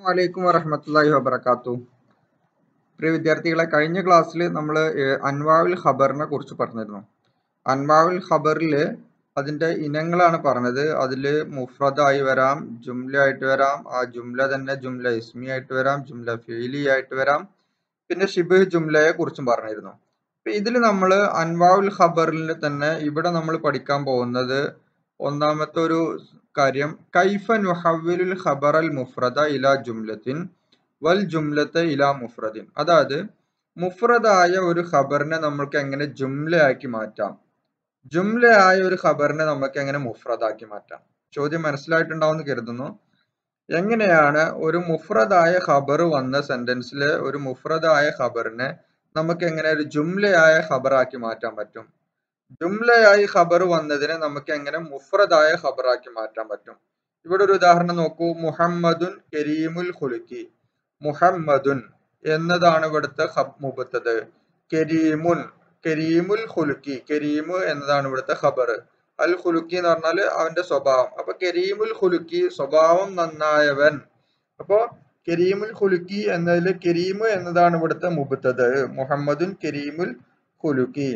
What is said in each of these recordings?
വലൈക്കും വറഹമത്തല്ലാഹി വബർക്കാത്തു പ്രിയ വിദ്യാർത്ഥികളെ കഴിഞ്ഞ ക്ലാസ്സിൽ നമ്മൾ അൻവാവുൽ ഖബറിനെ കുറിച്ച് പറഞ്ഞിരുന്നു അൻവാവുൽ ഖബറിൽ അതിൻ്റെ ഇനങ്ങളാണ് പറഞ്ഞത് അതിൽ മുഫ്രദായി വരാം ജുംല ആയിട്ട് വരാം ആ ജുംല തന്നെ ജുംല ഇസ്മി ആയിട്ട് വരാം ജുംല ഫീലി ആയിട്ട് വരാം പിന്നെ ഷിബ് ജുംലയെ കുറിച്ചും പറഞ്ഞിരുന്നു അപ്പൊ ഇതിൽ നമ്മൾ അൻവാവുൽ ഖബറിൽ തന്നെ ഇവിടെ നമ്മൾ പഠിക്കാൻ പോകുന്നത് ഒന്നാമത്തെ ഒരു കാര്യം കൈഫ നുഹവ്വിലുൽ ഖബറൽ മുഫ്രദ ഇല ജുംലത്തിൻ വൽ ജുംലത്തെ ഇല മുഫ്രദിൻ അതായത് മുഫ്രദായ ഒരു ഖബറിനെ നമ്മൾക്ക് എങ്ങനെ ജുംലയാക്കി മാറ്റാം ജുംലയായ ഒരു ഖബറിനെ നമുക്ക് എങ്ങനെ മുഫ്രദാക്കി മാറ്റാം ചോദ്യം മനസ്സിലായിട്ടുണ്ടാവും എന്ന് കരുതുന്നു എങ്ങനെയാണ് ഒരു മുഫ്രദായ ഖബർ വന്ന സെന്റൻസിലെ ഒരു മുഫ്രദായ ഖബറിനെ നമുക്ക് എങ്ങനെ ഒരു ജുംലയായ ഖബറാക്കി മാറ്റാൻ പറ്റും ജുംലയായി ഖബർ വന്നതിനെ നമുക്ക് എങ്ങനെ മുഫ്രദായ ഖബറാക്കി മാറ്റാൻ പറ്റും ഇവിടെ ഒരു ഉദാഹരണം നോക്കൂ മുഹമ്മദുൻ കരീമുൽ ഖുലുക്കി മുഹമ്മദുൻ എന്നതാണ് ഇവിടുത്തെ മുബത്തത് കരീമുൻ കരീമുൽ ഖുലുക്കി കരീമു എന്നതാണ് ഇവിടുത്തെ ഖബർ അൽ ഖുലുക്കി എന്ന് പറഞ്ഞാൽ അവന്റെ സ്വഭാവം അപ്പൊ കരീമുൽ ഖുലുക്കി സ്വഭാവം നന്നായവൻ അപ്പോ കരീമുൽ ഖുലുക്കി എന്നതിൽ കരീമു എന്നതാണ് ഇവിടുത്തെ മുബത്തത് മുഹമ്മദുൻ കരീമുൽ ഖുലുക്കി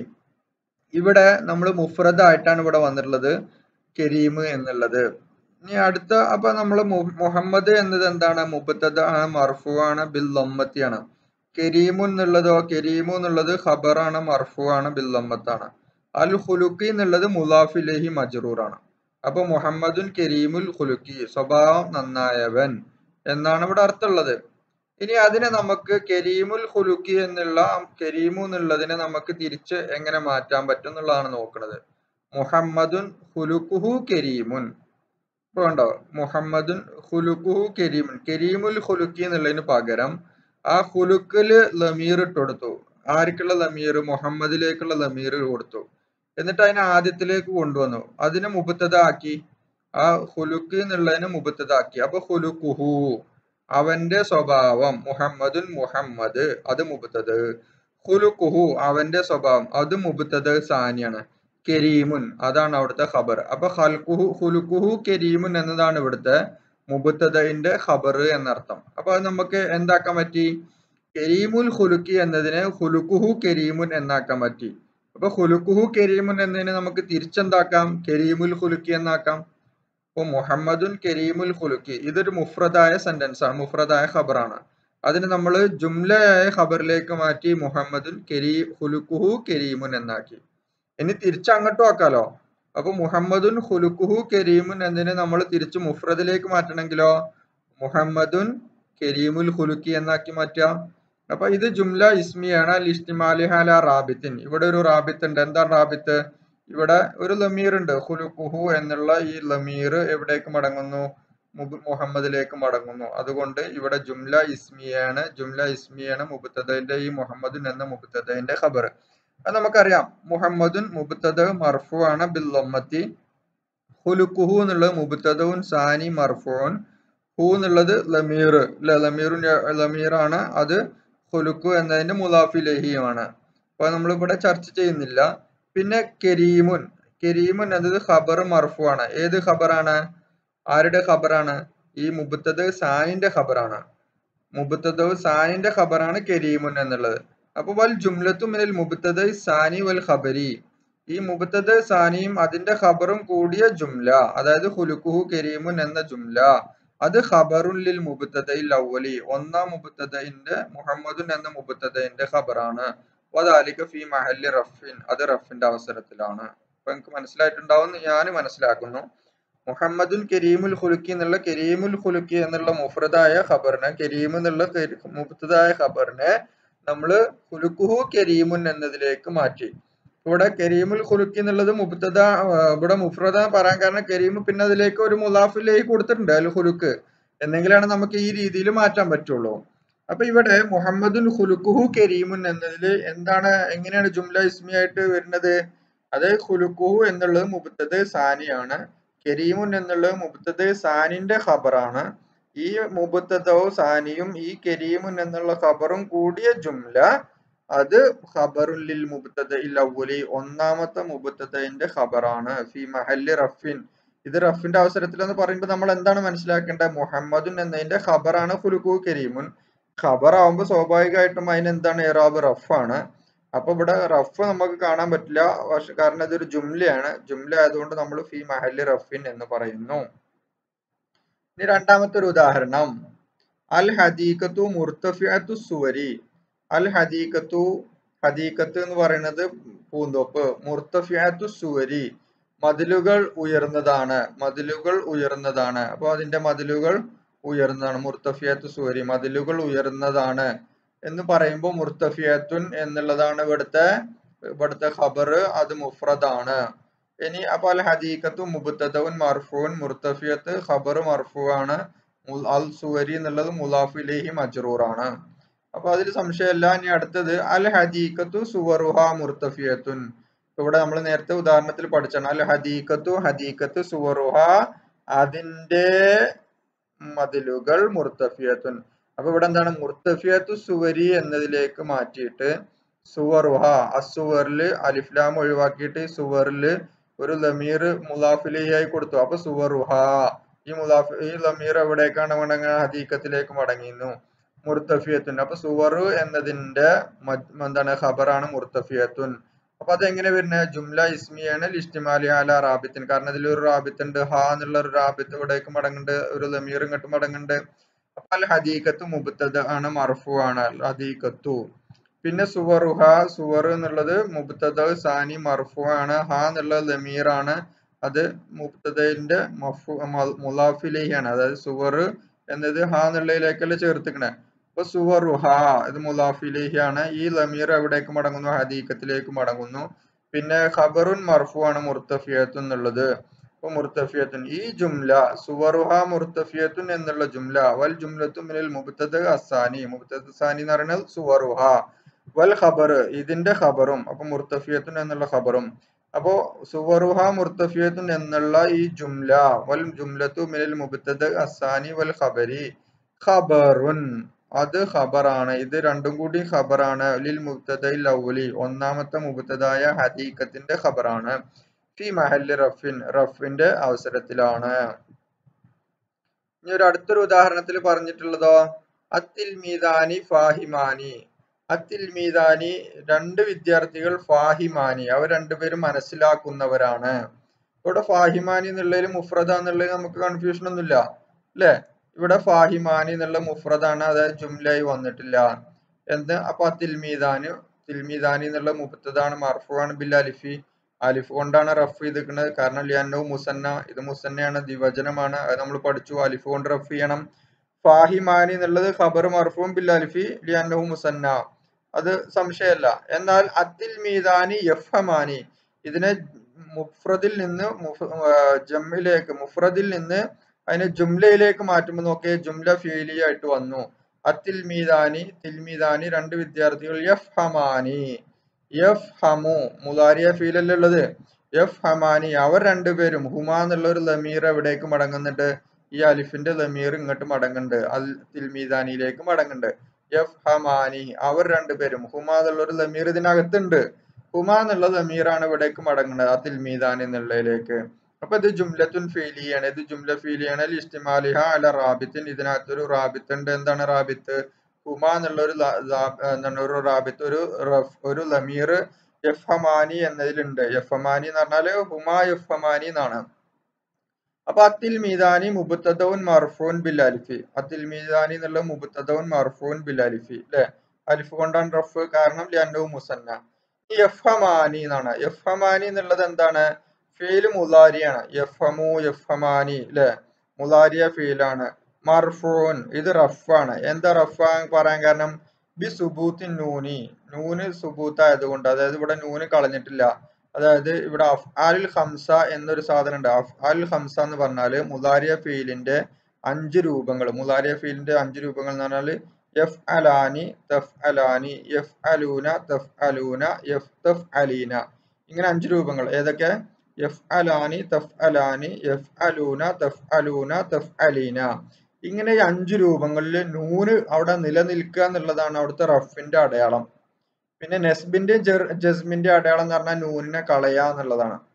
ഇവിടെ നമ്മൾ മുഫ്രദ് ആയിട്ടാണ് ഇവിടെ വന്നിട്ടുള്ളത് കരീം എന്നുള്ളത് ഇനി അടുത്ത അപ്പൊ നമ്മൾ മുഹമ്മദ് എന്നത് എന്താണ് മുബത്തത് ആണ് മർഫു ആണ് ബിൽ ലമ്മത്തിയാണ് കരീമു എന്നുള്ളതോ കരീമു എന്നുള്ളത് ഖബറാണ് മർഫു ആണ് ബിൽ ലമ്മത്താണ് അൽ ഖുലുക്കി എന്നുള്ളത് മുലാഫിലഹി മജ്റൂറാണ് അപ്പൊ മുഹമ്മദുൻ കരീമുൽ ഖുലുക്കി സ്വഭാവം നന്നായവൻ എന്നാണ് ഇവിടെ അർത്ഥമുള്ളത് ഇനി അതിനെ നമുക്ക് കരീമുൽ ഖുലുക്കി എന്നുള്ള കരീമു എന്നുള്ളതിനെ നമുക്ക് തിരിച്ച് എങ്ങനെ മാറ്റാൻ പറ്റും എന്നുള്ളതാണ് നോക്കുന്നത് മുഹമ്മദുൻ ഖുലുഖുഹു കരീമുൻ ഇപ്പൊ കണ്ടോ മുഹമ്മദുൻ ഖുലുഖുഹു കരീമുൻ കരീമുൽ ഖുലുക്കി എന്നുള്ളതിന് പകരം ആ ഖുലുക്കില് ലമീർ ഇട്ട് കൊടുത്തു ആർക്കുള്ള ലമീർ മുഹമ്മദിലേക്കുള്ള ലമീർ കൊടുത്തു എന്നിട്ട് അതിനെ ആദ്യത്തിലേക്ക് കൊണ്ടുവന്നു അതിനെ മുബത്തതാക്കി ആ ഖുലുക്ക് എന്നുള്ളതിനെ മുബത്തതാക്കി അപ്പൊ ഖുലുഖുഹു അവന്റെ സ്വഭാവം മുഹമ്മദുൻ മുഹമ്മദ് അത് മുബത്തത് ഖുലുഖുഹു അവന്റെ സ്വഭാവം അത് മുബത്തത് സാനിയാണ് കരീമുൻ അതാണ് അവിടുത്തെ ഖബർ അപ്പൊ ഖൽഖുഹു ഖുലുഖുഹു കരീമുൻ എന്നതാണ് ഇവിടുത്തെ മുബത്തതിന്റെ ഖബർ എന്നർത്ഥം അപ്പൊ അത് നമുക്ക് എന്താക്കാൻ പറ്റി കരീമുൽ ഖുലുക്കി എന്നതിനെ ഖുലുഖുഹു കരീമുൻ എന്നാക്കാൻ പറ്റി അപ്പൊ ഖുലുഖുഹു കരീമുൻ എന്നതിനെ നമുക്ക് തിരിച്ചെന്താക്കാം കരീമുൽ ഖുലുക്കി എന്നാക്കാം അപ്പൊ മുഹമ്മദുൻ കരീമുൽ ഖുലുക്കി ഇതൊരു മുഫ്രദായ സെന്റൻസ് ആണ് മുഫ്രദായ ഖബറാണ് അതിന് നമ്മൾ ജുംലയായ ഖബറിലേക്ക് മാറ്റി മുഹമ്മദുൻ കരീ ഖുലുഖുഹു കരീമുൻ എന്നാക്കി ഇനി തിരിച്ച് അങ്ങോട്ടും ആക്കാലോ അപ്പൊ മുഹമ്മദുൻ ഖുലുഖുഹു കരീമുൻ എന്നതിനെ നമ്മൾ തിരിച്ച് മുഫ്രദിലേക്ക് മാറ്റണമെങ്കിലോ മുഹമ്മദുൻ കരീമുൽ ഖുലുക്കി എന്നാക്കി മാറ്റാം അപ്പൊ ഇത് ജുംല ഇസ്മിയാണ് അൽ ഇസ്തിമാലിഹാല റാബിത്തിൻ ഇവിടെ ഒരു റാബിത്ത് ഉണ്ട് എന്താണ് റാബിത്ത് ഇവിടെ ഒരു ലമീർ ഉണ്ട് ഹുലുഖുഹു എന്നുള്ള ഈ ലമീർ എവിടേക്ക് മടങ്ങുന്നു മുഹമ്മദിലേക്ക് മടങ്ങുന്നു അതുകൊണ്ട് ഇവിടെ ജുംല ഇസ്മിയാണ് ജുംല ഇസ്മിയാണ് മുബത്തതിന്റെ ഈ മുഹമ്മദുൻ എന്ന മുബത്തതിന്റെ ഖബർ അത് നമുക്കറിയാം മുഹമ്മദുൻ മുബത്തത് മർഫു ആണ് ബിൽ ലമ്മത്തി ഹുലുഖുഹു എന്നുള്ളത് മുബത്തദുൻ സാനി മർഫുൻ ഹു എന്നുള്ളത് ലമീർ ലമീറുൻ ലമീറാണ് അത് ഹുലുഖു എന്നതിന്റെ മുലാഫിലഹിയുമാണ് അപ്പൊ നമ്മളിവിടെ ചർച്ച ചെയ്യുന്നില്ല പിന്നെ കരീമുൻ കരീമുൻ എന്നത് ഖബർ മർഫു ആണ് ഏത് ഖബറാണ് ആരുടെ ഖബറാണ് ഈ മുബത്തത് സാനിന്റെ ഖബറാണ് മുബത്തത് സാനിന്റെ ഖബറാണ് കരീമുൻ എന്നുള്ളത് അപ്പൊ വൽ ജുംലത്തു മിനൽ മുബത്തത് സാനി വൽ ഖബരി ഈ മുബത്തത് സാനിയും അതിന്റെ ഖബറും കൂടിയ ജുംല അതായത് ഹുലുക്കുഹു കരീമുൻ എന്ന ജുംല അത് ഖബറുൻ ലിൽ മുബത്തതയിൽ അവലി ഒന്നാം മുബത്തതിന്റെ മുഹമ്മദുൻ എന്ന മുബത്തതിന്റെ ഖബറാണ് വദാലിക ഫി മഹല്ലി റഫിൻ അത് റഫിന്റെ അവസരത്തിലാണ് അപ്പൊ എനിക്ക് മനസ്സിലായിട്ടുണ്ടാവും ഞാൻ മനസ്സിലാക്കുന്നു മുഹമ്മദുൻ കരീമുൽ ഖുലുക്കി എന്നുള്ള കരീമുൽ ഖുലുക്കി എന്നുള്ള മുഫ്രദായ ഖബറിനെ കരീം എന്നുള്ള മുഫ്തദായ ഖബറിനെ നമ്മൾ ഖുലുക്കുഹു കരീമുൻ എന്നതിലേക്ക് മാറ്റി ഇവിടെ കരീമുൽ ഖുലുക്കി എന്നുള്ളത് മുബ്തദ ഇവിടെ മുഫ്രദ പറയാൻ കാരണം കരീം പിന്നെ അതിലേക്ക് ഒരു മുലാഫിലേക്ക് കൊടുത്തിട്ടുണ്ട് അൽ ഖുലുക്ക് എന്നെങ്കിലാണ് നമുക്ക് ഈ രീതിയിൽ മാറ്റാൻ പറ്റുള്ളൂ അപ്പൊ ഇവിടെ മുഹമ്മദുൻ ഖുലുഖുഹു കരീമുൻ എന്നതിൽ എന്താണ് എങ്ങനെയാണ് ജുംല ഇസ്മി ആയിട്ട് വരുന്നത് അത് ഖുലുഖുഹു എന്നുള്ളത് മുബത്തത് സാനിയാണ് കരീമുൻ എന്നുള്ളത് മുബത്തത് സാനിന്റെ ഖബറാണ് ഈ മുബത്തതോ സാനിയും ഈ കരീമുൻ എന്നുള്ള ഖബറും കൂടിയ ജുംല അത് ഖബറുൽ മുബത്തദ അവലി ഒന്നാമത്തെ മുബത്തതിന്റെ ഖബറാണ് ഫി മഹല്ലി റഫിൻ ഇത് റഫിന്റെ അവസരത്തിൽ എന്ന് പറയുമ്പോൾ നമ്മൾ എന്താണ് മനസ്സിലാക്കേണ്ടത് മുഹമ്മദുൻ എന്നതിന്റെ ഖബറാണ് ഖുലുഖു കരീമുൻ ഖബർ ആവുമ്പോൾ സ്വാഭാവികമായിട്ടും അതിന് എന്താണ് ഇറാബ് റഫാണ് അപ്പൊ ഇവിടെ റഫ് നമുക്ക് കാണാൻ പറ്റില്ല പക്ഷെ കാരണം ഇതൊരു ജുംലയാണ് ജുംല ആയതുകൊണ്ട് നമ്മൾ ഫി മഹല്ലി റഫിൻ എന്ന് പറയുന്നു ഇനി രണ്ടാമത്തെ ഒരു ഉദാഹരണം അൽ ഹദീഖത്തു മുർത്തഫിഅത്തു സുവരി അൽ ഹദീഖത്തു ഹദീഖത്ത് എന്ന് പറയുന്നത് പൂന്തോപ്പ് മുർത്തഫിഅത്തു സുവരി മതിലുകൾ ഉയർന്നതാണ് മതിലുകൾ ഉയർന്നതാണ് അപ്പൊ അതിന്റെ മതിലുകൾ ഉയർന്നതാണ് മുർത്തഫിയത്തു സുവരി മതിലുകൾ ഉയർന്നതാണ് എന്ന് പറയുമ്പോൾ മുർത്തഫിയത്തുൻ എന്നുള്ളതാണ് ഇവിടുത്തെ ഇവിടുത്തെ ഖബർ അത് മുഫ്രദാണ് ഇനി അപ്പൊ അൽ ഹദീഖത്തു മുബത്തദുൻ മർഫൂൻ മുർത്തഫിയത്ത് ഖബർ മർഫു ആണ് അൽ സുവരി എന്നുള്ളത് മുലാഫിലേഹി മജ്റൂറാണ് അപ്പൊ അതിൽ സംശയമല്ല ഇനി അടുത്തത് അൽ ഹദീഖത്തു സുവറുഹ മുർത്തഫിയത്തുൻ ഇവിടെ നമ്മൾ നേരത്തെ ഉദാഹരണത്തിൽ പഠിച്ചാണ് അൽ ഹദീഖത്തു ഹദീഖത്ത് സുവറുഹ അതിന്റെ മതിലുകൾ മുർത്തഫിയത്തുൻ അപ്പൊ ഇവിടെ എന്താണ് മുർത്തഫിയത്തു സുവരി എന്നതിലേക്ക് മാറ്റിയിട്ട് സുവറുഹ അസുവറിൽ അലിഫ്ലാം ഒഴിവാക്കിയിട്ട് സുവറിൽ ഒരു ലമീർ മുലാഫിലിയായി കൊടുത്തു അപ്പൊ സുവറുഹ ഈ മുലാഫ് ഈ ലമീർ എവിടേക്കാണ് മടങ്ങുക ഹദീക്കത്തിലേക്ക് മടങ്ങിയിരുന്നു മുർത്തഫിയത്തുൻ അപ്പൊ സുവറു എന്നതിന്റെ എന്താണ് ഖബറാണ് മുർത്തഫിയത്തുൻ അപ്പൊ അതെങ്ങനെ വരുന്നത് ജുംല ഇസ്മിയാണ് ലിസ്റ്റിമാലി അല റാബിത്തിൻ കാരണം ഇതിൽ ഒരു റാബിത്ത് ഉണ്ട് ഹ എന്നുള്ള ഒരു റാബിത്ത് ഇവിടേക്ക് മടങ്ങുന്നുണ്ട് ഒരു ലമീർ ഇങ്ങോട്ട് മടങ്ങുന്നുണ്ട് അപ്പൊ അൽ ഹദീഖത്ത് മുബത്തദ് ആണ് മർഫു ആണ് അൽ ഹദീഖത്തു പിന്നെ സുവറുഹ സുവർ എന്നുള്ളത് മുബത്തദ് സാനി മർഫു ആണ് ഹ എന്നുള്ള ലമീർ ആണ് അത് മുബത്തദിന്റെ മഫു മുലാഫിലേഹാണ് അതായത് സുവർ എന്നത് ഹ എന്നുള്ളതിലേക്കല്ല ചേർത്തിക്കണേ അപ്പൊ സുവറുഹ ഇത് മുലാഫിലേഹാണ് ഈ ലമീർ എവിടേക്ക് മടങ്ങുന്നു ഹദീഖത്തിലേക്ക് മടങ്ങുന്നു പിന്നെ ഖബറുൻ മർഫു ആണ് മുർത്തഫിയത്ത് എന്നുള്ളത് അപ്പൊ മുർത്തഫിയത്തുൻ ഈ ജുംല സുവറുഹ മുർത്തഫിയത്തുൻ എന്നുള്ള ജുംല വൽ ജുംലത്തു മിനൽ മുബ്തദ അസാനി മുബ്തദ സാനി എന്ന് പറയുന്നത് സുവറുഹ വൽ ഖബർ ഇതിന്റെ ഖബറും അപ്പൊ മുർത്തഫിയത്തുൻ എന്നുള്ള ഖബറും അപ്പോ സുവറുഹ മുർത്തഫിയത്തുൻ എന്നുള്ള ഈ ജുംല വൽ ജുംലത്തു മിനൽ മുബ്തദ അസാനി വൽ ഖബരി ഖബറുൻ അത് ഖബറാണ് ഇത് രണ്ടും കൂടി ഖബറാണ് ലിൽ മുബ്തദയിൽ അവലി ഒന്നാമത്തെ മുബ്തദായ ഹദീഖത്തിന്റെ ഖബറാണ് ഫി മഹല്ലി റഫിൻ റഫിന്റെ അവസരത്തിലാണ് ഇനി ഒരു അടുത്തൊരു ഉദാഹരണത്തിൽ പറഞ്ഞിട്ടുള്ളതോ അത്തിൽ മീദാനി ഫാഹിമാനി അത്തിൽ മീദാനി രണ്ട് വിദ്യാർത്ഥികൾ ഫാഹിമാനി അവർ രണ്ടുപേരും മനസ്സിലാക്കുന്നവരാണ് ഇവിടെ ഫാഹിമാനി എന്നുള്ളതിൽ മുഫ്രദ എന്നുള്ളതിൽ നമുക്ക് കൺഫ്യൂഷൻ ഒന്നുമില്ല അല്ലെ ഇവിടെ ഫാഹിമാനി എന്നുള്ള മുഫ്രദാണ് അതായത് ജുംലായി വന്നിട്ടില്ല എന്ത് അപ്പൊ തിൽമീദാന് തിൽമീദാനി എന്നുള്ള മുപ്പത്തതാണ് മർഫുവാണ് ബിൽ അലിഫി അലിഫ് കൊണ്ടാണ് റഫ് ചെയ്തിരിക്കുന്നത് കാരണം ലിയാനോ മുസന്ന ഇത് മുസന്നയാണ് ദിവചനമാണ് അത് നമ്മൾ പഠിച്ചു അലിഫ് കൊണ്ട് റഫ് ചെയ്യണം ഫാഹിമാനി എന്നുള്ളത് ഖബർ മർഫും ബിൽ അലിഫി ലിയാനോ മുസന്ന അത് സംശയമല്ല എന്നാൽ അത്തിൽ മീദാനി യഫ്ഹമാനി ഇതിനെ മുഫ്രദിൽ നിന്ന് ജമ്മിലേക്ക് മുഫ്രദിൽ നിന്ന് അതിനെ ജുംലയിലേക്ക് മാറ്റുമ്പോൾ നോക്കിയേ ജുംല ഫീലി ആയിട്ട് വന്നു അത്തിൽ മീദാനി തിൽമീദാനി രണ്ട് വിദ്യാർത്ഥികൾ യഫ് ഹമാനി യഫ് ഹമു മുലാരിയ ഫീലല്ലേ ഉള്ളത് യഫ് ഹമാനി അവർ രണ്ടുപേരും ഹുമ എന്നുള്ള ഒരു ലമീർ എവിടേക്ക് മടങ്ങുന്നുണ്ട് ഈ അലിഫിന്റെ ലമീർ ഇങ്ങോട്ട് മടങ്ങുന്നുണ്ട് അൽ തിൽമീദാനിയിലേക്ക് മടങ്ങുന്നുണ്ട് യഫ് ഹമാനി അവർ രണ്ടുപേരും ഹുമ എന്നുള്ള ഒരു ലമീർ ഇതിനകത്തുണ്ട് ഹുമ എന്നുള്ള ലമീറാണ് ഇവിടേക്ക് മടങ്ങുന്നത് ആ തിൽമീദാൻ എന്നുള്ളതിലേക്ക് അപ്പൊ ഇത് ജുംലത്തുൻ ഫീലിയാണ് ഇത് ജുംല ഫീലിയാണ് ഇസ്തിമാലിഹ അല റാബിത്തിൻ ഇതിനകത്തൊരു റാബിത്ത് ഉണ്ട് എന്താണ് റാബിത്ത് ഹുമ എന്നുള്ള ഒരു എന്താണ് ഒരു റാബിത്ത് ഒരു ഒരു ലമീർ യഫ്ഹമാനി എന്നതിലുണ്ട് യഫ്ഹമാനി എന്ന് പറഞ്ഞാല് ഹുമ യഫ്ഹമാനി എന്നാണ് അപ്പൊ അത്തിൽ മീദാനി മുബത്തദൗൻ മർഫൂൻ ബിൽ അലിഫി അത്തിൽ മീദാനി എന്നുള്ള മുബത്തദൗൻ മർഫൂൻ ബിൽ അലിഫി അല്ലെ അലിഫ് കൊണ്ടാണ് റഫ് കാരണം ലന്നു മുസന്ന യഫ്ഹമാനി എന്നാണ് യഫ്ഹമാനി എന്നുള്ളത് എന്താണ് ഫീല് മുലാരിയാണ് യഫമു യഫമാനി അല്ലെ മുലാരിയ ഫീലാണ് മർഫൂൻ ഇത് റഫാണ് എന്താ റഫ് പറയാൻ കാരണം ബി സുബൂത്തിൻ നൂനി നൂന് സുബൂത്ത് ആയതുകൊണ്ട് അതായത് ഇവിടെ നൂന് കളഞ്ഞിട്ടില്ല അതായത് ഇവിടെ അഫ് അൽ ഹംസ എന്നൊരു സാധനം ഉണ്ട് അഫ് അൽ ഹംസ എന്ന് പറഞ്ഞാല് മുലാരിയ ഫീലിന്റെ അഞ്ച് രൂപങ്ങൾ മുലാരിയ ഫീലിന്റെ അഞ്ച് രൂപങ്ങൾ എന്ന് പറഞ്ഞാല് എഫ് അലാനി തഫ് അലാനി എഫ് അലൂന തഫ് അലൂന എഫ് തഫ് അലീന ഇങ്ങനെ അഞ്ച് രൂപങ്ങൾ ഏതൊക്കെ എഫ് അലാനി തഫ് അലാനി എഫ് അലൂന തഫ് അലൂന തഫ് അലീന ഇങ്ങനെ ഈ അഞ്ച് രൂപങ്ങളിൽ നൂന് അവിടെ നിലനിൽക്കുക എന്നുള്ളതാണ് അവിടുത്തെ റഫിന്റെ അടയാളം പിന്നെ നെസ്ബിന്റെ ജസ്മിന്റെ അടയാളം എന്ന് പറഞ്ഞാൽ നൂനിനെ കളയുക എന്നുള്ളതാണ്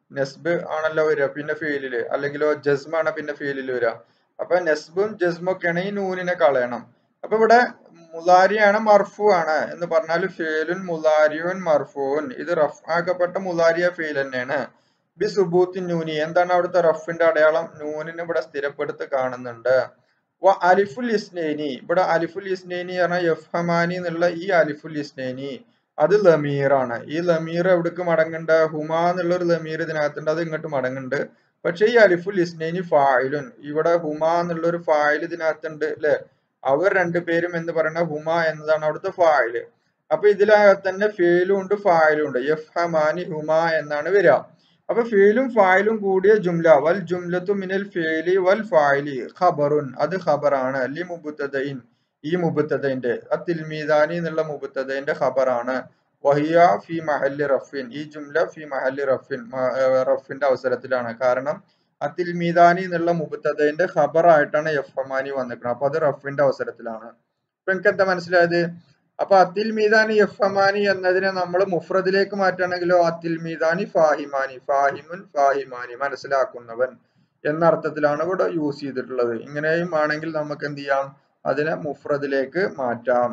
നെസ്ബ് ആണല്ലോ വരിക പിന്നെ ഫീലില് അല്ലെങ്കിലോ ജസ്മാണ് പിന്നെ ഫീലിൽ വരിക അപ്പൊ നെസ്ബും ജസ്മും ഒക്കെയാണ് ഈ നൂനിനെ കളയണം അപ്പൊ ഇവിടെ മുലാരിയാണ് മർഫു ആണ് എന്ന് പറഞ്ഞാൽ ഫേലുൻ മുലാരിയുൻ മർഫുൻ ഇത് റഫ് ആക്കപ്പെട്ട മുലാരിയ ഫീൽ തന്നെയാണ് ബി സുബൂത്തിൻ നൂനി എന്താണ് അവിടുത്തെ റഫിന്റെ അടയാളം നൂനിന് ഇവിടെ സ്ഥിരപ്പെടുത്ത് കാണുന്നുണ്ട് വ അലിഫുൽ ഇസ്നേനി ഇവിടെ അലിഫുൽ ഇസ്നേനി പറഞ്ഞാൽ യഫ്ഹമാനി എന്നുള്ള ഈ അലിഫുൽ ഇസ്നേനി അത് ലമീറാണ് ഈ ലമീർ എവിടേക്ക് മടങ്ങുന്നുണ്ട് ഹുമ എന്നുള്ള ഒരു ലമീർ ഇതിനകത്തുണ്ട് അത് ഇങ്ങോട്ട് മടങ്ങുന്നുണ്ട് പക്ഷെ ഈ അലിഫുൽ ഇസ്നേനി ഫായിലുൻ ഇവിടെ ഹുമ എന്നുള്ള ഒരു ഫായിൽ ഇതിനകത്തുണ്ട് അല്ലെ അവർ രണ്ടുപേരും എന്ന് പറയുന്ന ഹുമ എന്നതാണ് അവിടുത്തെ ഫായില് അപ്പൊ ഇതിനകത്ത് തന്നെ ഫേലും ഉണ്ട് ഫായിലും ഉണ്ട് യഫ്ഹമാനി ഹുമ എന്നാണ് വരിക അപ്പൊ ഫേലും ഫായിലും കൂടിയ ജുംല വൽ ജുംലത്തു മിനൽ ഫേലി വൽ ഫായിലി ഖബറുൻ അത് ഖബറാണ് ലി മുബുത്തദൈൻ ഈ മുബുത്തദൈന്റെ അത്തിൽമീദാനി എന്നുള്ള മുബുത്തദൈന്റെ ഖബറാണ് വഹിയ ഫി മഹല്ലി റഫിൻ ഈ ജുംല ഫി മഹല്ലി റഫിൻ മ- ഏർ റഫിന്റെ അവസരത്തിലാണ് കാരണം അത്തിൽ മീദാനി എന്നുള്ള മുബത്തദന്റെ ഖബറായിട്ടാണ് യഫ്ഹമാനി വന്നിരിക്കുന്നത് അപ്പൊ അത് റഫിന്റെ അവസരത്തിലാണ് അപ്പൊ എനിക്ക് എന്താ മനസ്സിലായത് അപ്പൊ അത്തിൽ മീദാനി യഫ്ഹമാനി എന്നതിനെ നമ്മൾ മുഫ്രദിലേക്ക് മാറ്റുകയാണെങ്കിലോ അത്തിൽ മീദാനി ഫാഹിമാനി ഫാഹിമുൻ ഫാഹിമാനി മനസ്സിലാക്കുന്നവൻ എന്ന അർത്ഥത്തിലാണ് ഇവിടെ യൂസ് ചെയ്തിട്ടുള്ളത് ഇങ്ങനെയും ആണെങ്കിൽ നമുക്ക് എന്ത് ചെയ്യാം അതിനെ മുഫ്രദിലേക്ക് മാറ്റാം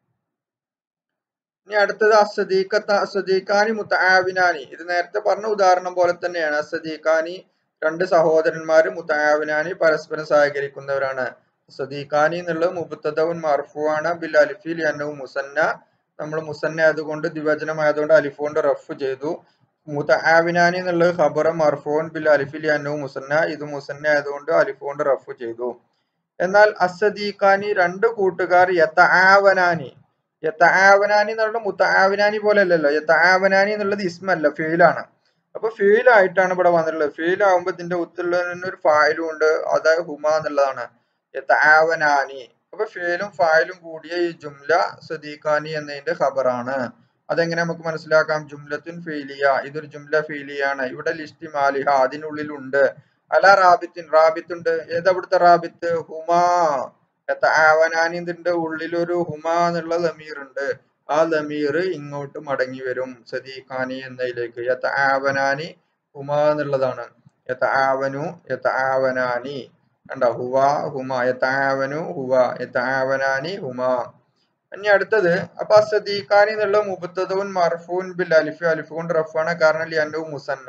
ഇനി അടുത്തത് അസദീഖത്ത അസദീഖാനി മുത്തആവിനാനി ഇത് നേരത്തെ പറഞ്ഞ ഉദാഹരണം പോലെ തന്നെയാണ് അസദീഖാനി രണ്ട് സഹോദരന്മാര് മുത്തആവിനാനി പരസ്പരം സഹകരിക്കുന്നവരാണ് സദീഖാനി എന്നുള്ളത് മുബത്തദവും മർഫുവാണ് ബിൽ അലിഫിൽ അന്നവും മുസന്ന നമ്മൾ മുസന്ന ആയതുകൊണ്ട് ദിവചനമായതുകൊണ്ട് അലിഫ് കൊണ്ട് റഫ് ചെയ്തു മുത്തആവിനാനി എന്നുള്ളത് ഖബറ മർഫൂൻ ബിൽ അലിഫിൽ അന്നവും മുസന്ന ഇത് മുസന്ന ആയതുകൊണ്ട് അലിഫ് കൊണ്ട് റഫ് ചെയ്തു എന്നാൽ അസദീഖാനി രണ്ട് കൂട്ടുകാർ യത്തആവനാനി യത്തആവനാനി എന്നുള്ള മുത്തആവനാനി പോലെ അല്ലല്ലോ യത്തആവനാനി എന്നുള്ളത് ഇസ്മല്ല ഫെയിലാണ് അപ്പൊ ഫെയിൽ ആയിട്ടാണ് ഇവിടെ വന്നിട്ടുള്ളത് ഫെയിൽ ആകുമ്പോ ഇതിന്റെ ഉത്തുള്ളതിന് ഒരു ഫായിലും ഉണ്ട് അത് ഹുമ എന്നുള്ളതാണ് യത്തആവനാനി അപ്പൊ ഫെയിലും ഫായിലും കൂടിയ ഈ ജുംല സദീഖാനി എന്നതിന്റെ ഖബറാണ് അതെങ്ങനെ നമുക്ക് മനസ്സിലാക്കാം ജുംലത്തുൻ ഫെയിലിയ ഇതൊരു ജുംല ഫെയിലിയാണ് ഇവിടെ ലിസ്റ്റ് മാലിഹ അതിനുള്ളിലുണ്ട് അല റാബിത്തിൻ റാബിത്തുണ്ട് ഏതാ ഇവിടുത്തെ റാബിത്ത് ഹുമാ യത്തആവനാനിന്റെ ഉള്ളിലൊരു ഹുമ എന്നുള്ള ലമീർ ഉണ്ട് ആ ലമീർ ഇങ്ങോട്ട് മടങ്ങി വരും സദീഖാനി എന്നതിലേക്ക് യത്തആവനാനി ഹുമ എന്നുള്ളതാണ് യത്തആവനു യത്തആവനാനി കണ്ട ഹുവ ഹുമ യത്തആവനു ഹുവ യത്തആവനാനി ഹുമ ഇനി അടുത്തത് അപ്പൊ അസദീഖാനി എന്നുള്ള മുബത്തദുൻ മർഫൂൻ ബിൽ അലിഫ് അലിഫ് കൊണ്ട് റഫാണ് കാരണം ലിയന്നു മുസന്ന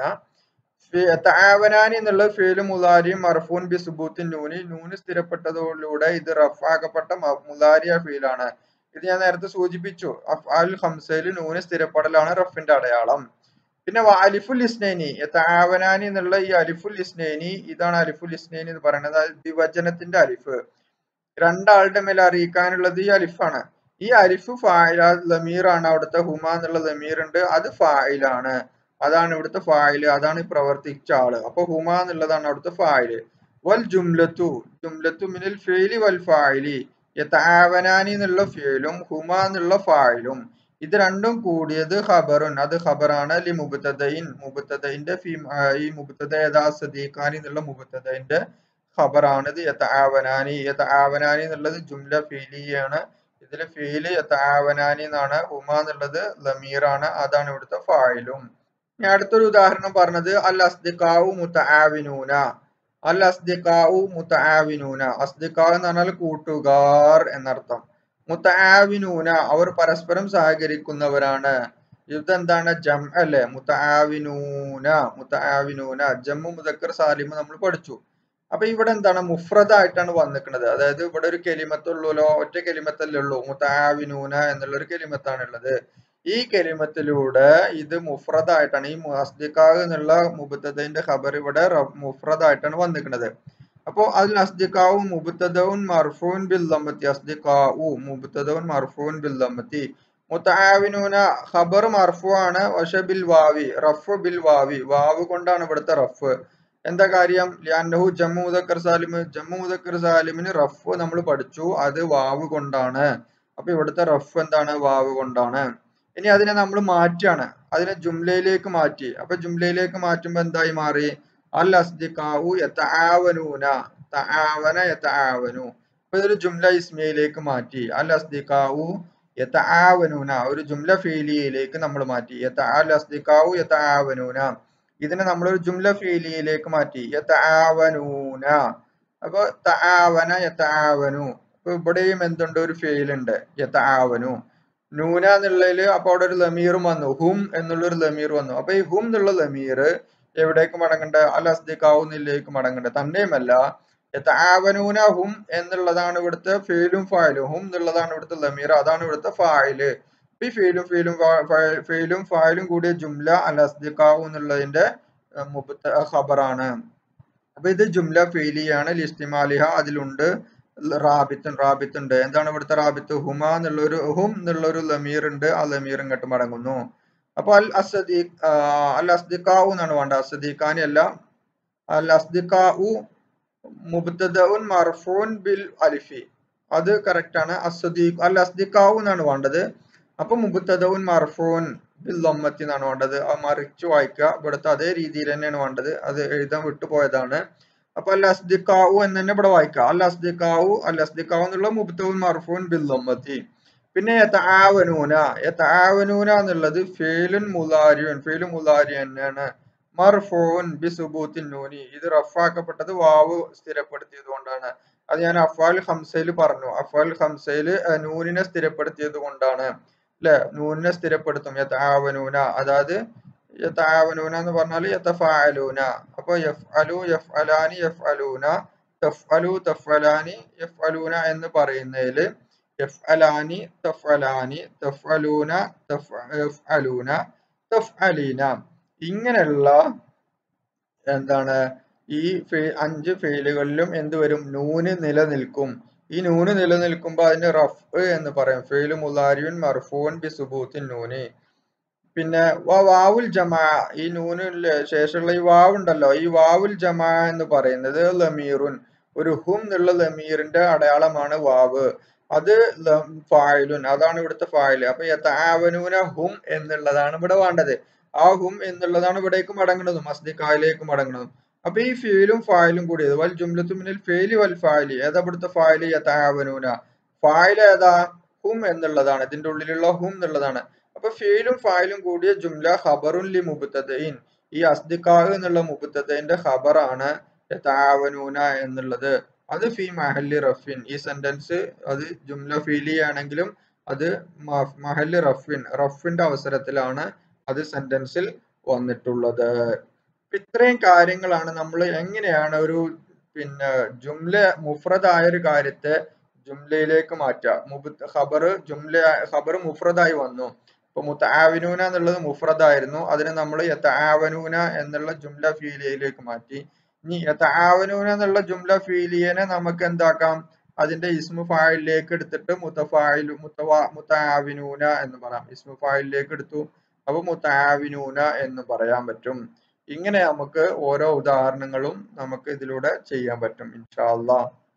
താവനാനി എന്നുള്ള ഫേല് മുലാരിയും മർഫൂൻ ബി സുബൂത്തിൻ നൂനി നൂന് സ്ഥിരപ്പെട്ടതോടുകൂടെ ഇത് റഫാക്കപ്പെട്ട മ- മുലാരിയ ഫീലാണ് ഇത് ഞാൻ നേരത്തെ സൂചിപ്പിച്ചു അൽ ഹംസയിൽ നൂന് സ്ഥിരപ്പെടലാണ് റഫിന്റെ അടയാളം പിന്നെ വ അലിഫുൽ ഇസ്നൈനി താവനാനി എന്നുള്ള ഈ അലിഫുൽ ഇസ്നൈനി ഇതാണ് അലിഫുൽ ഇസ്നൈനി എന്ന് പറയുന്നത് അത് ദിവചനത്തിന്റെ അലിഫ് രണ്ടാളുടെ മേൽ അറിയിക്കാനുള്ളത് ഈ അലിഫാണ് ഈ അലിഫ് ഫായില ലമീറാണ് അവിടുത്തെ ഹുമ എന്നുള്ള ലമീർ ഉണ്ട് അത് ഫായിലാണ് അതാണ് ഇവിടുത്തെ ഫായില് അതാണ് ഈ പ്രവർത്തിച്ച ആള് അപ്പൊ ഹുമ എന്നുള്ളതാണ് അവിടുത്തെ ഫായില് വൽ ജുംലത്തു ജുംലത്തു മിനൽ ഫേലി വൽ ഫായിലി യതാവനാനി എന്നുള്ള ഫേലും ഹുമ എന്നുള്ള ഫായിലും ഇത് രണ്ടും കൂടിയത് ഖബറുൻ അത് ഖബറാണ് ലി മുബത്തദൈൻ മുബത്തദൈന്റെ ഫി ആ, ഈ മുബത്തദ ഏതാ സദീഖാനി എന്നുള്ള മുബത്തദൈന്റെ ഖബറാണ് ഇത് യതാവനാനി യതാവനാനി എന്നുള്ളത് ജുംല ഫീലിയാണ് ഇതില് ഫീല് യതാവനാനി എന്നാണ് ഹുമ എന്നുള്ളത് ലമീറാണ് അതാണ് ഇവിടുത്തെ ഫായിലും ഇനി അടുത്തൊരു ഉദാഹരണം പറഞ്ഞത് അൽ അസ്ദിഖാവു മുത്തആവിനൂന അൽ അസ്ദിഖാവു മുത്തആവിനൂന അസ്ദിഖാ എന്ന് പറഞ്ഞാൽ കൂട്ടുകാർ എന്നർത്ഥം മുത്തആവിനൂന അവർ പരസ്പരം സഹകരിക്കുന്നവരാണ് ഇതെന്താണ് ജം അല്ലെ മുത്തആവിനൂന മുത്തആവിനൂന ജമ്മു മുദക്കർ സാലിം നമ്മൾ പഠിച്ചു അപ്പൊ ഇവിടെ എന്താണ് മുഫ്രദായിട്ടാണ് വന്നിക്കുന്നത് അതായത് ഇവിടെ ഒരു കെലിമത്തുള്ളൂലോ ഒറ്റ കെലിമത്തല്ലേ ഉള്ളൂ മുത്തആവിനൂന എന്നുള്ള ഒരു കെലിമത്താണ് ഉള്ളത് ഈ കെലിമത്തിലൂടെ ഇത് മുഫ്രദായിട്ടാണ് ഈ അസ്ദിഖാവ് എന്നുള്ള മുബത്തതിന്റെ ഖബർ ഇവിടെ റ- മുഫ്രദായിട്ടാണ് വന്നിക്കുന്നത് അപ്പോ അതിൽ അസ്ദിഖാവും മുബത്തദവും മർഫൂൻ ബിൽ ലമ്മത്തി അസ്ദിഖാവു മുബത്തദവും മർഫൂൻ ബിൽ ലമ്മത്തി മുത്തആവിനൂന ഖബർ മർഫു ആണ് പക്ഷെ ബിൽ വാവി റഫ് ബിൽ വാവി വാവ് കൊണ്ടാണ് ഇവിടുത്തെ റഫ് എന്താ കാര്യം ലിയാൻഹു ജമ്മു മുദക്കർ സാലിം ജമ്മു മുദക്കർ സാലിമിന് റഫ് നമ്മൾ പഠിച്ചു അത് വാവ് കൊണ്ടാണ് അപ്പൊ ഇവിടുത്തെ റഫ് എന്താണ് വാവ് കൊണ്ടാണ് ഇനി അതിനെ നമ്മൾ മാറ്റാണ് അതിനെ ജുംലയിലേക്ക് മാറ്റി അപ്പൊ ജുംലയിലേക്ക് മാറ്റുമ്പോ എന്തായി മാറി അൽ അസ്ദിഖാവു യതആവനൂന തആവന യതആവനു അപ്പൊ ഇതൊരു ജുംല ഇസ്മയിലേക്ക് മാറ്റി അൽ അസ്ദിഖാവു യതആവനൂന ഒരു ജുംല ഫീലിയയിലേക്ക് നമ്മൾ മാറ്റി യത അൽ അസ്ദിഖാവു യതആവനൂന ഇതിനെ നമ്മളൊരു ജുംല ഫീലിയിലേക്ക് മാറ്റി യതആവനൂന അപ്പൊ തആവന യതആവനു അപ്പൊ ഇവിടെയും എന്തുണ്ട് ഒരു ഫെയിൽ ഉണ്ട് യതആവനു നൂന എന്നുള്ളതിൽ അപ്പൊ അവിടെ ഒരു ലമീറും വന്നു ഹും എന്നുള്ള ഒരു ലമീർ വന്നു അപ്പൊ ഈ ഹും എന്നുള്ള ലമീർ എവിടേക്ക് മടങ്ങണ്ട അൽ അസ്ദിഖാവുന്നില്ലേക്ക് മടങ്ങണ്ട തന്നെയുമല്ല യതആവനൂന ഹും എന്നുള്ളതാണ് ഇവിടുത്തെ ഫെയിലും ഫായിലും ഹും എന്നുള്ളതാണ് ഇവിടുത്തെ ലമീർ അതാണ് ഇവിടുത്തെ ഫായില് ഈ ഫെയിലും ഫെയിലും ഫെയിലും ഫായിലും കൂടിയ ജുംല അൽ അസ്ദിഖാവു എന്നുള്ളതിന്റെ ഖബറാണ് അപ്പൊ ഇത് ജുംല ഫെയിലിയാണ് ലിസ്തിമാലിഹ അതിലുണ്ട് റാബിത്തുൻ റാബിത്ത് ഉണ്ട് എന്താണ് ഇവിടുത്തെ റാബിത്ത് ഹുമ എന്നുള്ള ഒരു ഹും എന്നുള്ള ഒരു ലമീർ ഉണ്ട് ആ ലമീർ ഇങ്ങോട്ട് മടങ്ങുന്നു അപ്പൊ അൽ അസദീ അൽ അസ്ദിഖാവു എന്നാണ് വേണ്ടത് അസദീഖാനി അല്ല അൽ അസ്ദിഖാവു മുബ്തദഉൻ മർഫൂൻ ബിൽ അലിഫി അത് കറക്റ്റ് ആണ് അസ്ദീഖ് അൽ അസ്ദിഖാവു എന്നാണ് വേണ്ടത് അപ്പൊ മുബ്തദഉൻ മർഫൂൻ ബിൽ ലമ്മത്തി എന്നാണ് വേണ്ടത് ആ മറിച്ച് വായിക്കുക ഇവിടുത്തെ അതേ രീതിയിൽ തന്നെയാണ് വേണ്ടത് അത് എഴുതാൻ വിട്ടുപോയതാണ് അപ്പൊ അൽ അസ്ദിഖാവു എന്ന് തന്നെ ഇവിടെ വായിക്കുക അൽ അസ്ദിഖാവു അൽ അസ്ദിഖാവു എന്നുള്ള മുബ്തദഉൻ മർഫൂൻ ബിൽ ലമ്മത്തി പിന്നെ യതആവനൂന യതആവനൂന എന്നുള്ളത് ഫേലുൻ മുലാരിയുൻ ഫേലു മുലാരി തന്നെയാണ് മർഫൂൻ ബി സുബൂത്തിൻ നൂനി ഇത് റഫാക്കപ്പെട്ടത് വാവ് സ്ഥിരപ്പെടുത്തിയത് കൊണ്ടാണ് അത് ഞാൻ അഫാൽ ഹംസയിൽ പറഞ്ഞു അഫാൽ ഹംസയിൽ നൂനിനെ സ്ഥിരപ്പെടുത്തിയത് കൊണ്ടാണ് അല്ലെ നൂനിനെ സ്ഥിരപ്പെടുത്തും യതആവനൂന അതായത് യതആവനൂന എന്ന് പറഞ്ഞാൽ യതഫഅലൂന അപ്പൊ യഫ്അലു യഫ്അലാനി യഫ്അലൂന തഫ്അലു തഫ്അലാനി യഫ്അലൂന എന്ന് പറയുന്നതിൽ യഫ്അലാനി തഫ്അലാനി തഫ്അലൂന യഫ്അലൂന തഫ്അലീന ഇങ്ങനെയുള്ള എന്താണ് ഈ അഞ്ച് ഫെയിലുകളിലും എന്ത് വരും നൂന് നിലനിൽക്കും ഈ നൂന് നിലനിൽക്കുമ്പോൾ അതിന് റഫ് എന്ന് പറയും ഫെയിലു മുലാരിയുൻ മർഫൂൻ ബി സുബൂത്തിൻ നൂന് പിന്നെ വാവുൽ ജമാ ഈ നൂനിന് ശേഷമുള്ള ഈ വാവ് ഉണ്ടല്ലോ ഈ വാവുൽ ജമാ എന്ന് പറയുന്നത് ലമീറുൻ ഒരു ഹും എന്നുള്ള ലമീറിന്റെ അടയാളമാണ് വാവ് അത് ഫായിലുൻ അതാണ് ഇവിടുത്തെ ഫായില് അപ്പൊ യഥാവനൂന ഹും എന്നുള്ളതാണ് ഇവിടെ വേണ്ടത് ആ ഹും എന്നുള്ളതാണ് ഇവിടേക്ക് മടങ്ങുന്നതും മസ്ദിഖായിലേക്ക് മടങ്ങുന്നതും അപ്പൊ ഈ ഫീലും ഫായിലും കൂടിയത് വൽ ജുംലത്തു മിനൽ ഫേലി വൽ ഫായിലി ഏതാ ഇവിടുത്തെ ഫായില് യഥാവനൂന ഫായിൽ ഏതാ ഹും എന്നുള്ളതാണ് ഇതിന്റെ ഉള്ളിലുള്ള ഹും എന്നുള്ളതാണ് അപ്പൊ ഫീലും ഫായിലും കൂടിയ ജുംല ഖബറുൻ ലി മുബത്തദീൻ ഈ അസ്ദിഖാഹ് എന്നുള്ള മുബത്തദന്റെ ഖബറാണ് യഥാവനൂന എന്നുള്ളത് അത് ഫി മഹല്ലി റഫിൻ ഈ സെന്റൻസ് അത് ജുംല ഫീലി ആണെങ്കിലും അത് മഹല്ലി റഫിൻ റഫിന്റെ അവസരത്തിലാണ് അത് സെന്റൻസിൽ വന്നിട്ടുള്ളത് ഇത്രയും കാര്യങ്ങളാണ് നമ്മൾ എങ്ങനെയാണ് ഒരു പിന്നെ ജുംല മുഫ്രദായ ഒരു കാര്യത്തെ ജുംലയിലേക്ക് മാറ്റുക ഖബർ ജുംല ഖബർ മുഫ്രദായി വന്നു ഇപ്പൊ മുത്താവിനൂന എന്നുള്ളത് മുഫ്രദായിരുന്നു അതിനെ നമ്മൾ യത്താവനൂന എന്നുള്ള ജുംല ഫീലിയയിലേക്ക് മാറ്റി ഇനി യത്താവനൂന എന്നുള്ള ജുംല ഫീലിയനെ നമുക്ക് എന്താക്കാം അതിന്റെ ഇസ്മു ഫായിലേക്ക് എടുത്തിട്ട് മുത്തഫായിലു മുത്തവാ മുത്താവിനൂന എന്ന് പറയാം ഇസ്മു ഫായിലേക്ക് എടുത്തു അപ്പൊ മുത്താവിനൂന എന്ന് പറയാൻ പറ്റും ഇങ്ങനെ നമുക്ക് ഓരോ ഉദാഹരണങ്ങളും നമുക്ക് ഇതിലൂടെ ചെയ്യാൻ പറ്റും ഇൻഷാല്ല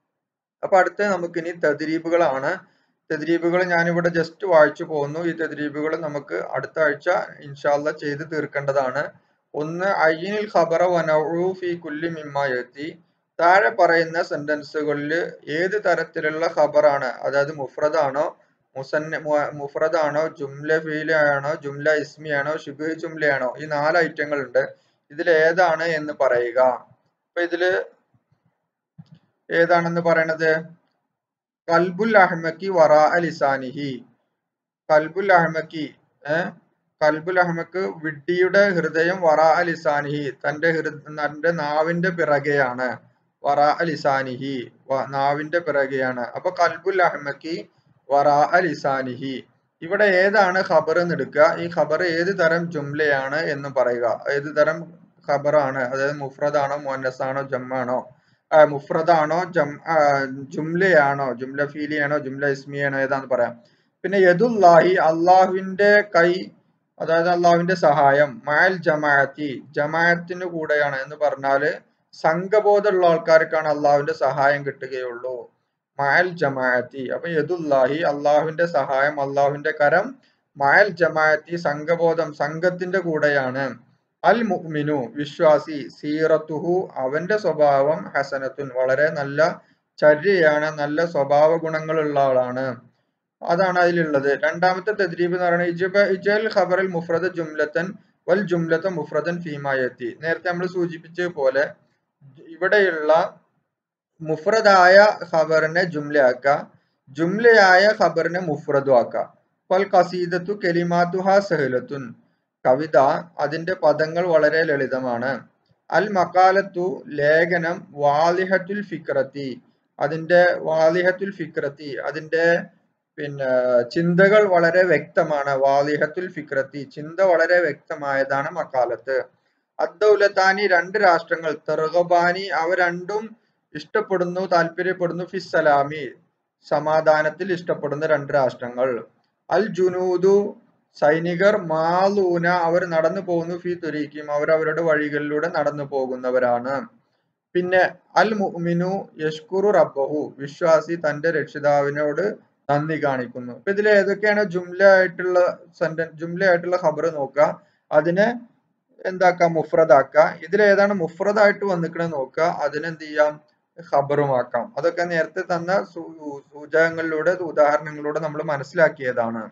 അപ്പൊ അടുത്ത നമുക്ക് ഇനി തദ്രീബുകളാണ് തദ്രീബുകൾ ഞാനിവിടെ ജസ്റ്റ് വായിച്ചു പോകുന്നു ഈ തദ്രീബുകൾ നമുക്ക് അടുത്ത ആഴ്ച ഇൻഷാല്ല ചെയ്ത് തീർക്കേണ്ടതാണ് ഒന്ന് അയ്യനിൽ ഖബറ വനഉ ഫി കുല്ലി മിമ്മായത്തി താഴെ പറയുന്ന സെന്റൻസുകളിൽ ഏത് തരത്തിലുള്ള ഖബറാണ് അതായത് മുഫ്രദാണോ മുസന്ന മുഫ്രദാണോ ജുംല ഫീലാണോ ജുംല ഇസ്മിയാണോ ഷിബ് ജുംലയാണോ ഈ നാല് ഐറ്റങ്ങൾ ഉണ്ട് ഇതിൽ ഏതാണ് എന്ന് പറയുക അപ്പൊ ഇതില് ഏതാണെന്ന് പറയണത് കൽബുൽ അഹ്മക്കി വറാ ലിസാനിഹി കൽബുൽ അഹ്മക്കി ഏഹ് കൽബുൽ അഹ്മക്ക് വിഡ്ഡിയുടെ ഹൃദയം വറാ ലിസാനിഹി തന്റെ തന്റെ നാവിന്റെ പിറകെയാണ് വറാ ലിസാനിഹി നാവിന്റെ പിറകെയാണ് അപ്പൊ കൽബുൽ അഹ്മക്കി വറാ ലിസാനിഹി ഇവിടെ ഏതാണ് ഖബർ എന്ന് എടുക്കുക ഈ ഖബർ ഏത് തരം ജുംലയാണ് എന്ന് പറയുക ഏത് തരം ഖബറാണ് അതായത് മുഫ്രദാണോ മുന്നസാണോ ജമ്മാണോ മുഫ്രദാണോ ജം ജുംലയാണോ ജുംല ഫീലിയാണോ ജുംല ഇസ്മിയാണോ ഏതാന്ന് പറയാം പിന്നെ യദുല്ലാഹി അള്ളാഹുവിന്റെ കൈ അതായത് അള്ളാഹുവിന്റെ സഹായം മാൽ ജമാഅത്തി ജമാഅത്തിന് കൂടെയാണ് എന്ന് പറഞ്ഞാല് സംഘബോധമുള്ള ആൾക്കാർക്കാണ് അള്ളാഹുവിന്റെ സഹായം കിട്ടുകയുള്ളൂ മാൽ ജമാഅത്തി അപ്പൊ യദുല്ലാഹി അള്ളാഹുവിന്റെ സഹായം അള്ളാഹുവിന്റെ കരം മാൽ ജമാഅത്തി സംഘബോധം സംഘത്തിന്റെ കൂടെയാണ് അൽ മുഅ്മിനു വിശ്വാസി സീറത്തുഹു അവന്റെ സ്വഭാവം ഹസനത്തുൻ വളരെ നല്ല ചര്യയാണ് നല്ല സ്വഭാവ ഗുണങ്ങളുള്ള ആളാണ് അതാണ് അതിലുള്ളത് രണ്ടാമത്തെ തദ്രീബ് എന്ന് പറയുന്നത് ഇജബ ഇജൽ ഖബറിൽ മുഫ്രദ് ജുംലത്തൻ വൽ ജുംലത മുഫ്രദൻ ഫീമായത്തി നേരത്തെ നമ്മൾ സൂചിപ്പിച്ചതുപോലെ ഇവിടെയുള്ള മുഫ്രദായ ഖബറിനെ ജുംലയാക്ക ജുംലയായ ഖബറിനെ മുഫ്രദു ആക്ക വൽ കസീദത്തു കെലിമാത്തുഹ സഹലത്തുൻ കവിത അതിന്റെ പദങ്ങൾ വളരെ ലളിതമാണ് അൽ മക്കാലത്തു ലേഖനം വാലിഹത്തുൽ ഫിക്രത്തി അതിന്റെ വാലിഹത്തുൽ ഫിക്രത്തി അതിന്റെ പിന്നെ ചിന്തകൾ വളരെ വ്യക്തമാണ് വാലിഹത്തുൽ ഫിക്രത്തി ചിന്ത വളരെ വ്യക്തമായതാണ് മക്കാലത്ത് അദ്ദൗലത്താനി രണ്ട് രാഷ്ട്രങ്ങൾ തെർഗബാനി അവ രണ്ടും ഇഷ്ടപ്പെടുന്നു താല്പര്യപ്പെടുന്നു ഫിസ്സലാമി സമാധാനത്തിൽ ഇഷ്ടപ്പെടുന്ന രണ്ട് രാഷ്ട്രങ്ങൾ അൽ ജുനൂദു സൈനികർ മാലൂന അവർ നടന്നു പോകുന്നു ഫി തുരീക്കും അവർ അവരുടെ വഴികളിലൂടെ നടന്നു പോകുന്നവരാണ് പിന്നെ അൽ മുഅ്മിനു യഷ്കുറു റബ്ബഹു വിശ്വാസി തന്റെ രക്ഷിതാവിനോട് നന്ദി കാണിക്കുന്നു അപ്പൊ ഇതിൽ ഏതൊക്കെയാണ് ജുംല ആയിട്ടുള്ള സെന്റൻ ജുംല ആയിട്ടുള്ള ഖബർ നോക്കുക അതിനെ എന്താക്ക മുഫ്രദാക്ക ഇതിൽ ഏതാണ് മുഫ്രദായിട്ട് വന്നിക്കണെന്ന് നോക്കുക അതിനെന്ത് ചെയ്യാം ഖബറുമാക്കാം അതൊക്കെ നേരത്തെ തന്ന സൂചകങ്ങളിലൂടെ ഉദാഹരണങ്ങളിലൂടെ നമ്മൾ മനസ്സിലാക്കിയതാണ്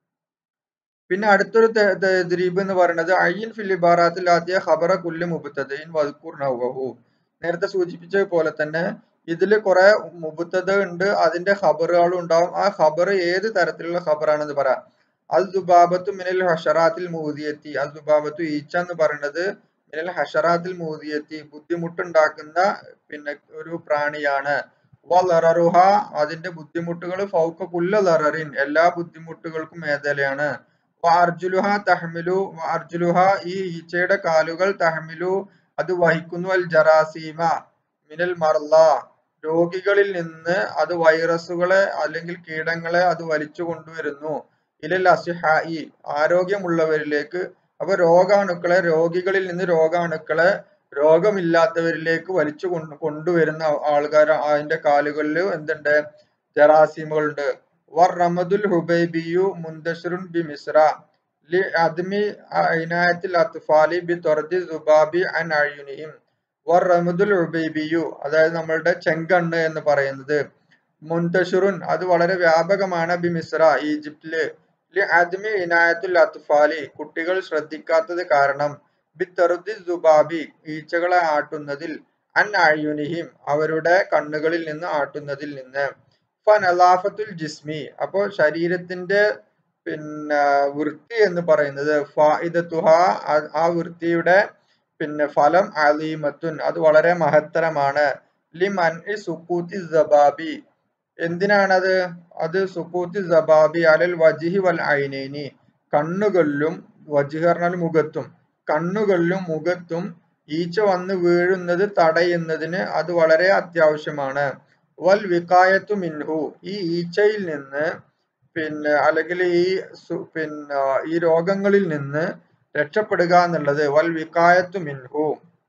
പിന്നെ അടുത്തൊരു തദ്രീബ് എന്ന് പറയുന്നത് അയ്യൻ ഫിലിബാറാത്തിൽ ആദ്യ ഖബറ കുല്ല് മുബത്തദീൻ വദ്കുർ നവഹു നേരത്തെ സൂചിപ്പിച്ചതുപോലെ തന്നെ ഇതിൽ കുറെ മുബത്തത് ഉണ്ട് അതിന്റെ ഖബറുകളും ഉണ്ടാവും ആ ഖബർ ഏത് തരത്തിലുള്ള ഖബറാണെന്ന് പറയാം അൽ ദുബാബത്തു മിനൽ ഹഷറാത്തിൽ മൂതിയെത്തി അൽ ദുബാബത്തു ഈച്ച എന്ന് പറയുന്നത് മിനൽ ഹഷറാത്തിൽ മൂതിയെത്തി ബുദ്ധിമുട്ടുണ്ടാക്കുന്ന പിന്നെ ഒരു പ്രാണിയാണ് വലറുഹ അതിന്റെ ബുദ്ധിമുട്ടുകൾ ഫൗക്ക കുല്ല ലററിൻ എല്ലാ ബുദ്ധിമുട്ടുകൾക്കും മേഖലയാണ് അർജുലുഹ തഹ്മിലു അർജുലുഹ ഈ ഈച്ചയുടെ കാലുകൾ തഹ്മിലു അത് വഹിക്കുന്നു അൽ ജറാസീമ മിനൽ മർല രോഗികളിൽ നിന്ന് അത് വൈറസുകളെ അല്ലെങ്കിൽ കീടങ്ങളെ അത് വലിച്ചു കൊണ്ടുവരുന്നു ഇലൽ അസിഹായി ആരോഗ്യമുള്ളവരിലേക്ക് അപ്പൊ രോഗാണുക്കളെ രോഗികളിൽ നിന്ന് രോഗാണുക്കളെ രോഗമില്ലാത്തവരിലേക്ക് വലിച്ചു കൊണ്ട് കൊണ്ടുവരുന്ന ആൾക്കാർ അതിന്റെ കാലുകളിൽ എന്തുണ്ട് ജറാസീമുകളുണ്ട് വർ റമദുൽ ഹുബൈബിയു മുന്തഷറുൻ ബി മിസ്ര ലി അദ്മി ഇനായത്തിൽ അത്ഫാലി ബി തൊറദി സുബാബി അൻ അഴുനിഹിം വർ റമദുൽ ഹുബൈബിയു അതായത് നമ്മളുടെ ചെങ്കണ്ണ് എന്ന് പറയുന്നത് മുന്തഷുറുൻ അത് വളരെ വ്യാപകമാണ് ബി മിസ്ര ഈജിപ്തില് ലി അദ്മി ഇനായത്തുൽ അത്ഫാലി കുട്ടികൾ ശ്രദ്ധിക്കാത്തത് കാരണം ബി തെറുദി സുബാബി ഈച്ചകളെ ആട്ടുന്നതിൽ അൻ അഴുനിഹിം അവരുടെ കണ്ണുകളിൽ നിന്ന് ആട്ടുന്നതിൽ നിന്ന് ഫനലാഫത്തുൽ ജിസ്മി അപ്പോൾ ശരീരത്തിന്റെ പിന്നെ വൃത്തി എന്ന് പറയുന്നത് ഫായിദത്തുഹ ആ വൃത്തിയുടെ പിന്നെ ഫലം അലീമത്തുൻ അത് വളരെ മഹത്തരമാണ് ലിമൻ സുക്കൂത്തി സബാബി എന്തിനാണത് അത് സുക്കൂത്തി സബാബി അലൽ വജിഹി വൽ ഐനേനി കണ്ണുകളിലും വജിഹ് പറഞ്ഞാൽ മുഖത്തും കണ്ണുകളിലും മുഖത്തും ഈച്ച വന്ന് വീഴുന്നത് തടയുന്നതിന് അത് വളരെ അത്യാവശ്യമാണ് വൽ വിക്കായത്തു മിൻഹു ഈ ഈച്ചയിൽ നിന്ന് പിന്നെ അല്ലെങ്കിൽ ഈ പിന്നെ ഈ രോഗങ്ങളിൽ നിന്ന് രക്ഷപ്പെടുക എന്നുള്ളത് വൽ വിക്കായത്തു മിൻഹു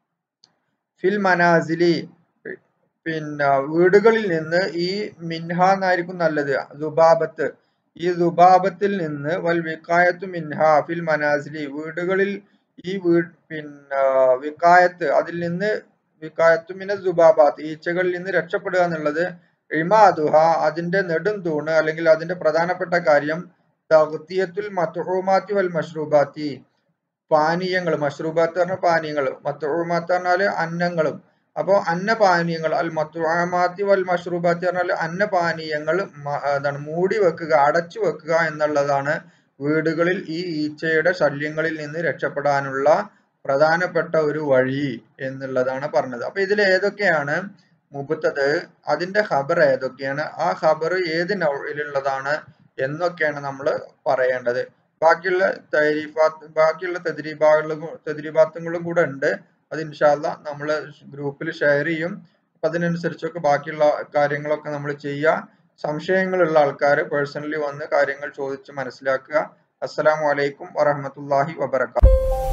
ഫിൽ മനാസിലി പിന്നെ വീടുകളിൽ നിന്ന് ഈ മിൻഹ എന്നായിരിക്കും നല്ലത് ദുബാബത്ത് ഈ ദുബാബത്തിൽ നിന്ന് വൽ വിക്കായത്തു മിൻഹ ഫിൽ മനാസിലി വീടുകളിൽ ഈ വീ പിന്നെ വിക്കായത്ത് അതിൽ നിന്ന് വിക്കായത്തു മിന ദുബാബാത്ത് ഈച്ചകളിൽ നിന്ന് രക്ഷപ്പെടുക എന്നുള്ളത് ഇമാദുഹ അതിന്റെ നെടും തൂണ് അല്ലെങ്കിൽ അതിന്റെ പ്രധാനപ്പെട്ട കാര്യം തഗ്തിയത്തുൽ മത്തുഹൂമാത്തി വൽ മഷ്റൂബാത്തി പാനീയങ്ങൾ മഷ്റൂബാത്ത് പറഞ്ഞ പാനീയങ്ങൾ മത്തുഹൂമാത്ത് പറഞ്ഞാല് അന്നങ്ങളും അപ്പോൾ അന്നപാനീയങ്ങൾ അൽ മത്തുഹമാത്തി വൽ മഷ്റൂബാത്തി പറഞ്ഞാൽ അന്നപാനീയങ്ങൾ എന്താണ് മൂടി വെക്കുക അടച്ചു വെക്കുക എന്നുള്ളതാണ് വീടുകളിൽ ഈ ഈച്ചയുടെ ശല്യങ്ങളിൽ നിന്ന് രക്ഷപ്പെടാനുള്ള പ്രധാനപ്പെട്ട ഒരു വഴി എന്നുള്ളതാണ് പറഞ്ഞത് അപ്പൊ ഇതിൽ ഏതൊക്കെയാണ് മുബത്തത് അതിന്റെ ഖബർ ഏതൊക്കെയാണ് ആ ഖബർ ഏത് നൗയിലുള്ളതാണ് എന്നൊക്കെയാണ് നമ്മൾ പറയേണ്ടത് ബാക്കിയുള്ള തരീഫാത്ത് ബാക്കിയുള്ള തദ്രീബാകളും തദ്രീബാത്തുകളും കൂടെ ഉണ്ട് അത് ഇൻഷാല്ല നമ്മൾ ഗ്രൂപ്പിൽ ഷെയർ ചെയ്യും അപ്പൊ അതിനനുസരിച്ചൊക്കെ ബാക്കിയുള്ള കാര്യങ്ങളൊക്കെ നമ്മൾ ചെയ്യുക സംശയങ്ങളുള്ള ആൾക്കാർ പേഴ്സണലി വന്ന് കാര്യങ്ങൾ ചോദിച്ച് മനസ്സിലാക്കുക അസ്സലാമു അലൈക്കും വറഹമത്തല്ലാഹി വബർക്കാത്തു